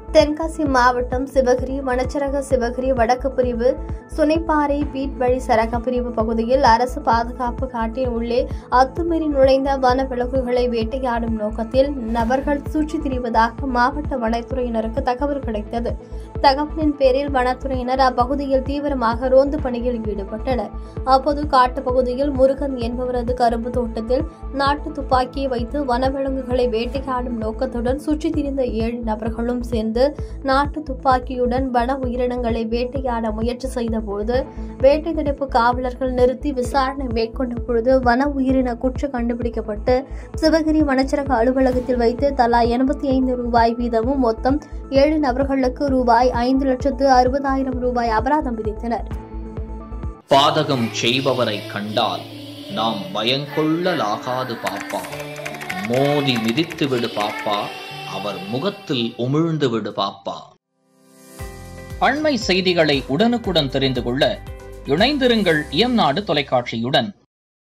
தென்காசி மாவட்டம் சிவகிரி மணச்சரக சிவகிரி வடக்கு பிரிவு சுனைப்பாறை பீட் வழி சரக பிரிவு பகுதியில் அரசு பாதுகாப்பு காட்டின் உள்ளே அத்துமீறி நுழைந்த வனவிலங்குகளை வேட்டையாடும் நோக்கத்தில் நபர்கள் சுற்றித் திரிவதாக மாவட்ட வனத்துறையினருக்கு தகவல் கிடைத்தது தகவலின் பேரில் வனத்துறையினர் அப்பகுதியில் தீவிரமாக ரோந்து பணியில் ஈடுபட்டனர் அப்போது காட்டுப் பகுதியில் முருகன் என்பவரது கரும்பு தோட்டத்தில் நாட்டு துப்பாக்கியை வைத்து வனவிலங்குகளை வேட்டையாடும் நோக்கத்துடன் சுற்றித் திரிந்த ஏழு நபர்களும் சேர்ந்து நாட்டு துப்பாக்கியுடன் வன உயிரினங்களை வேட்டையாட முயற்சி செய்தபோது வேட்டை தடுப்பு காவலர்கள் நிறுத்தி விசாரணை மேற்கொண்ட பொழுது வன உயிரின குற்றம் கண்டுபிடிக்கப்பட்டு சிவகிரி வனச்சரக அலுவலகத்தில் வைத்து தலா எண்பத்தி ஐந்து ரூபாய் வீதமும் மொத்தம் ஏழு நபர்களுக்கு ரூபாய் ஐந்து லட்சத்து அறுபதாயிரம் ரூபாய் அபராதம் விதித்தனர் பாதகம் செய்பவரை கண்டால் நாம் பயங்கொள்ளலாகாது பாப்பா மோதி மிதித்து விடு பாப்பா அவர் முகத்தில் உமிழ்ந்து விடு பாப்பா அண்மை செய்திகளை உடனுக்குடன் தெரிந்து கொள்ள இணைந்திருங்கள் இயம்நாடு தொலைக்காட்சியுடன்